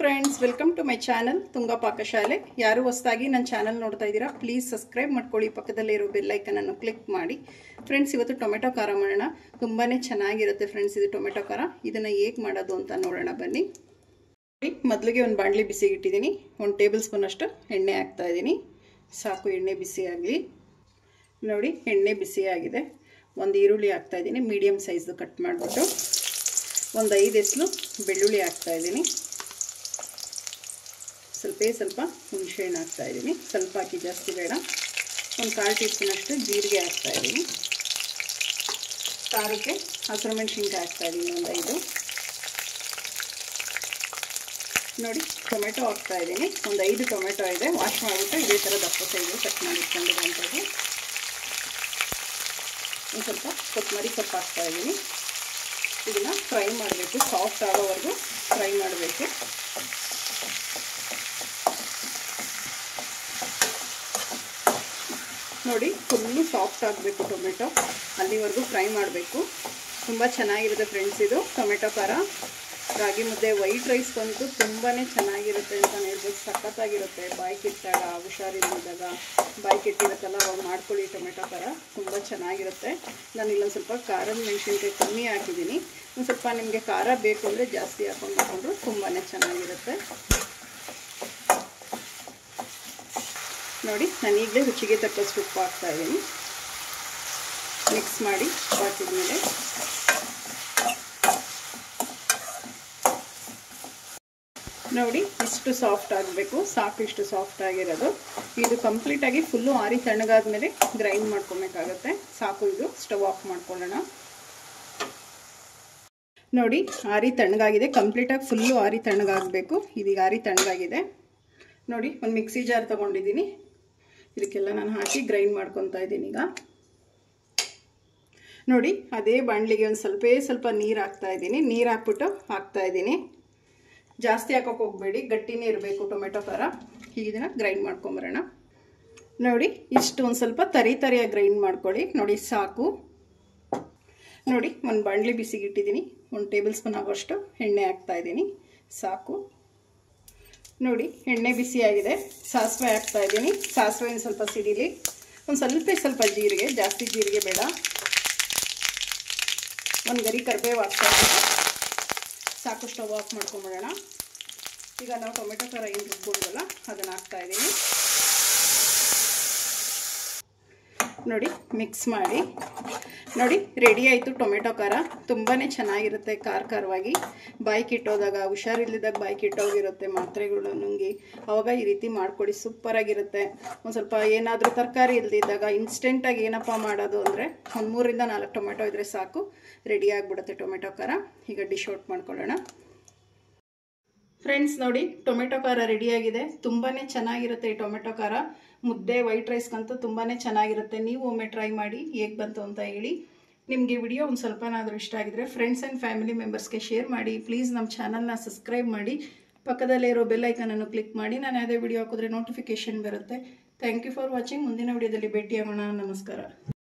friends welcome to my channel Tunga Pakashale ಯಾರು ಹೊಸದಾಗಿ ನನ್ನ ಚಾನಲ್ ನೋಡ್ತಾ ಇದ್ದೀರಾ ಪ್ಲೀಸ್ ಸಬ್ಸ್ಕ್ರೈಬ್ ಮಾಡ್ಕೊಳ್ಳಿ ಪಕ್ಕದಲ್ಲೇ ಇರೋ ಬೆಲ್ಲೈಕನನ್ನು ಕ್ಲಿಕ್ ಮಾಡಿ ಫ್ರೆಂಡ್ಸ್ ಇವತ್ತು ಟೊಮೆಟೊ ಖಾರ ಮಾಡೋಣ ತುಂಬಾ ಚೆನ್ನಾಗಿರುತ್ತೆ ಫ್ರೆಂಡ್ಸ್ ಇದು ಟೊಮೆಟೊ ಖಾರ ಇದನ್ನು ಹೇಗೆ ಮಾಡೋದು ಅಂತ ನೋಡೋಣ ಬನ್ನಿ ಮೊದಲಿಗೆ ಒಂದು ಬಾಣಲಿ ಬಿಸಿಗೆ ಇಟ್ಟಿದ್ದೀನಿ ಒಂದು ಟೇಬಲ್ ಸ್ಪೂನ್ ಅಷ್ಟು ಎಣ್ಣೆ ಹಾಕ್ತಾ ಇದ್ದೀನಿ ಸಾಕು ಎಣ್ಣೆ ಬಿಸಿ ಆಗಲಿ ನೋಡಿ ಎಣ್ಣೆ ಬಿಸಿ ಆಗಿದೆ ಒಂದು ಈರುಳ್ಳಿ ಹಾಕ್ತಾ ಇದ್ದೀನಿ ಮೀಡಿಯಮ್ ಸೈಜ್ದು ಕಟ್ ಮಾಡಿಬಿಟ್ಟು ಒಂದು ಐದು ಎಸ್ಲು ಬೆಳ್ಳುಳ್ಳಿ ಹಾಕ್ತಾ ಇದ್ದೀನಿ ಸ್ವಲ್ಪ ಸ್ವಲ್ಪ ಹುಣಸೆಹಣ್ಣು ಹಾಕ್ತಾ ಇದ್ದೀನಿ ಸ್ವಲ್ಪ ಹಾಕಿ ಜಾಸ್ತಿ ಬೇಡ ಒಂದು ಕಾಲು ಟೀ ಸ್ಪೂನಷ್ಟು ಜೀರಿಗೆ ಹಾಕ್ತಾ ಇದ್ದೀನಿ ಖಾರಕ್ಕೆ ಹಸಿರು ಮೆಣಸಿನ್ಕಾಯಿ ಹಾಕ್ತಾ ಇದ್ದೀನಿ ಒಂದು ಐದು ನೋಡಿ ಟೊಮೆಟೊ ಹಾಕ್ತಾ ಇದ್ದೀನಿ ಒಂದು ಐದು ಟೊಮೆಟೊ ಇದೆ ವಾಶ್ ಮಾಡಿಬಿಟ್ಟು ಇದೇ ಥರ ದಪ್ಪ ಸೈಜು ಕಟ್ ಮಾಡಿ ಇಟ್ಕೊಂಡಿರೋಂಥದ್ದು ಒಂದು ಸ್ವಲ್ಪ ಕೊತ್ತಂಬರಿ ಸೊಪ್ಪು ಹಾಕ್ತಾ ಇದ್ದೀನಿ ಇದನ್ನು ಫ್ರೈ ಮಾಡಬೇಕು ಸಾಫ್ಟ್ ಆಗೋವರೆಗೂ ಫ್ರೈ ಮಾಡಬೇಕು ನೋಡಿ ಫುಲ್ಲು ಸಾಫ್ಟ್ ಆಗಬೇಕು ಟೊಮೆಟೊ ಅಲ್ಲಿವರೆಗೂ ಫ್ರೈ ಮಾಡಬೇಕು ತುಂಬ ಚೆನ್ನಾಗಿರುತ್ತೆ ಫ್ರೆಂಡ್ಸ್ ಇದು ಟೊಮೆಟೊ ಖಾರ ರಾಗಿ ಮುದ್ದೆ ವೈಟ್ ರೈಸ್ ಬಂತು ತುಂಬಾ ಚೆನ್ನಾಗಿರುತ್ತೆ ಅಂತ ಹೇಳ್ಬೋದು ಸಖತ್ತಾಗಿರುತ್ತೆ ಬಾಯಿ ಕೆಟ್ಟಾಗ ಹುಷಾರಿಲ್ಲದಾಗ ಬಾಯಿ ಕೆಟ್ಟಿರುತ್ತಲ್ಲ ಅವಾಗ ಮಾಡ್ಕೊಳ್ಳಿ ಟೊಮೆಟೊ ಖಾರ ತುಂಬ ಚೆನ್ನಾಗಿರುತ್ತೆ ನಾನು ಇಲ್ಲೊಂದು ಸ್ವಲ್ಪ ಖಾರದ ಮೆಣಸಿನ್ಕಾಯಿ ಕಮ್ಮಿ ಹಾಕಿದ್ದೀನಿ ಒಂದು ಸ್ವಲ್ಪ ನಿಮಗೆ ಖಾರ ಬೇಕು ಅಂದರೆ ಜಾಸ್ತಿ ಹಾಕೊಂಡು ಹಾಕೊಂಡ್ರು ತುಂಬಾ ಚೆನ್ನಾಗಿರುತ್ತೆ ನೋಡಿ ನಾನು ಈಗಲೇ ರುಚಿಗೆ ತಕ್ಕಷ್ಟು ಉಪ್ಪು ಹಾಕ್ತಾ ಇದ್ದೀನಿ ಮಿಕ್ಸ್ ಮಾಡಿ ಹಾಕಿದ್ಮೇಲೆ ನೋಡಿ ಇಷ್ಟು ಸಾಫ್ಟ್ ಆಗಬೇಕು ಸಾಕು ಇಷ್ಟು ಸಾಫ್ಟ್ ಆಗಿರೋದು ಇದು ಕಂಪ್ಲೀಟಾಗಿ ಫುಲ್ಲು ಆರಿ ತಣ್ಣಗಾದ್ಮೇಲೆ ಗ್ರೈಂಡ್ ಮಾಡ್ಕೊಬೇಕಾಗತ್ತೆ ಸಾಕು ಇದು ಸ್ಟವ್ ಆಫ್ ಮಾಡ್ಕೊಳ್ಳೋಣ ನೋಡಿ ಆರಿ ತಣ್ಣಗಾಗಿದೆ ಕಂಪ್ಲೀಟಾಗಿ ಫುಲ್ಲು ಆರಿ ತಣ್ಣಗಾಗಬೇಕು ಇದೀಗ ಆರಿ ತಣ್ಣಗಾಗಿದೆ ನೋಡಿ ಒಂದು ಮಿಕ್ಸಿ ಜಾರ್ ತೊಗೊಂಡಿದ್ದೀನಿ ಇದಕ್ಕೆಲ್ಲ ನಾನು ಹಾಕಿ ಗ್ರೈಂಡ್ ಮಾಡ್ಕೊತಾ ಇದ್ದೀನಿ ಈಗ ನೋಡಿ ಅದೇ ಬಾಣಲಿಗೆ ಒಂದು ಸ್ವಲ್ಪ ಸ್ವಲ್ಪ ನೀರು ಹಾಕ್ತಾ ಇದ್ದೀನಿ ನೀರು ಹಾಕ್ಬಿಟ್ಟು ಹಾಕ್ತಾ ಇದ್ದೀನಿ ಜಾಸ್ತಿ ಹಾಕೋಕೆ ಹೋಗಬೇಡಿ ಗಟ್ಟಿನೇ ಇರಬೇಕು ಟೊಮೆಟೊ ಖಾರ ಈಗ ಇದನ್ನು ಗ್ರೈಂಡ್ ಮಾಡ್ಕೊಂಬರೋಣ ನೋಡಿ ಇಷ್ಟು ಒಂದು ಸ್ವಲ್ಪ ತರಿ ತರಿಯಾಗಿ ಗ್ರೈಂಡ್ ಮಾಡ್ಕೊಳ್ಳಿ ನೋಡಿ ಸಾಕು ನೋಡಿ ಒಂದು ಬಾಣಲಿ ಬಿಸಿಗೆ ಇಟ್ಟಿದ್ದೀನಿ ಒಂದು ಟೇಬಲ್ ಸ್ಪೂನ್ ಆಗೋಷ್ಟು ಎಣ್ಣೆ ಹಾಕ್ತಾ ಇದ್ದೀನಿ ಸಾಕು ನೋಡಿ ಎಣ್ಣೆ ಬಿಸಿಯಾಗಿದೆ ಸಾಸಿವೆ ಹಾಕ್ತಾ ಇದ್ದೀನಿ ಸಾಸಿವೆ ಒಂದು ಸ್ವಲ್ಪ ಸಿಡಿಲಿ ಒಂದು ಸ್ವಲ್ಪ ಸ್ವಲ್ಪ ಜೀರಿಗೆ ಜಾಸ್ತಿ ಜೀರಿಗೆ ಬೇಡ ಒಂದು ಗರಿ ಕರಿಬೇವು ಹಾಕ್ತಾ ಇದ್ದೀನಿ ಸಾಕು ಸ್ಟವ್ ಆಫ್ ಮಾಡ್ಕೊಂಬಿಡೋಣ ಈಗ ನಾವು ಟೊಮೆಟೊ ಖಾರ ಏನು ರುಬ್ಬೋದಲ್ಲ ಅದನ್ನು ಹಾಕ್ತಾ ಇದ್ದೀನಿ ನೋಡಿ ಮಿಕ್ಸ್ ಮಾಡಿ ನೋಡಿ ರೆಡಿ ಆಯಿತು ಟೊಮೆಟೊ ಖಾರ ತುಂಬಾ ಚೆನ್ನಾಗಿರುತ್ತೆ ಖಾರ ಖಾರವಾಗಿ ಬಾಯಿ ಕಿಟ್ಟೋದಾಗ ಹುಷಾರಿಲ್ಲದಾಗ ಬಾಯಿ ಕಿಟ್ಟೋಗಿರುತ್ತೆ ಮಾತ್ರೆಗಳು ನುಂಗಿ ಅವಾಗ ಈ ರೀತಿ ಮಾಡ್ಕೊಡಿ ಸೂಪರಾಗಿರುತ್ತೆ ಒಂದು ಸ್ವಲ್ಪ ಏನಾದರೂ ತರಕಾರಿ ಇಲ್ದಿದ್ದಾಗ ಇನ್ಸ್ಟೆಂಟಾಗಿ ಏನಪ್ಪ ಮಾಡೋದು ಅಂದರೆ ಒಂದು ಮೂರಿಂದ ನಾಲ್ಕು ಟೊಮೆಟೊ ಇದ್ದರೆ ಸಾಕು ರೆಡಿ ಆಗಿಬಿಡುತ್ತೆ ಟೊಮೆಟೊ ಖಾರ ಈಗ ಡಿಶ್ ಔಟ್ ಮಾಡ್ಕೊಳ್ಳೋಣ ಫ್ರೆಂಡ್ಸ್ ನೋಡಿ ಟೊಮೆಟೊ ಖಾರ ರೆಡಿಯಾಗಿದೆ ತುಂಬಾ ಚೆನ್ನಾಗಿರುತ್ತೆ ಈ ಟೊಮೆಟೊ ಖಾರ ಮುದ್ದೆ ವೈಟ್ ರೈಸ್ಗಂತೂ ತುಂಬಾ ಚೆನ್ನಾಗಿರುತ್ತೆ ನೀವು ಒಮ್ಮೆ ಟ್ರೈ ಮಾಡಿ ಹೇಗೆ ಬಂತು ಅಂತ ಹೇಳಿ ನಿಮಗೆ ವಿಡಿಯೋ ಒಂದು ಸ್ವಲ್ಪನಾದರೂ ಇಷ್ಟ ಆಗಿದ್ರೆ ಫ್ರೆಂಡ್ಸ್ ಆ್ಯಂಡ್ ಫ್ಯಾಮಿಲಿ ಮೆಂಬರ್ಸ್ಗೆ ಶೇರ್ ಮಾಡಿ ಪ್ಲೀಸ್ ನಮ್ಮ ಚಾನಲ್ನ ಸಬ್ಸ್ಕ್ರೈಬ್ ಮಾಡಿ ಪಕ್ಕದಲ್ಲೇ ಇರೋ ಬೆಲ್ಲೈಕನನ್ನು ಕ್ಲಿಕ್ ಮಾಡಿ ನಾನು ಯಾವುದೇ ವಿಡಿಯೋ ಹಾಕಿದ್ರೆ ನೋಟಿಫಿಕೇಷನ್ ಬರುತ್ತೆ ಥ್ಯಾಂಕ್ ಯು ಫಾರ್ ವಾಚಿಂಗ್ ಮುಂದಿನ ವಿಡಿಯೋದಲ್ಲಿ ಭೇಟಿಯಾಗೋಣ ನಮಸ್ಕಾರ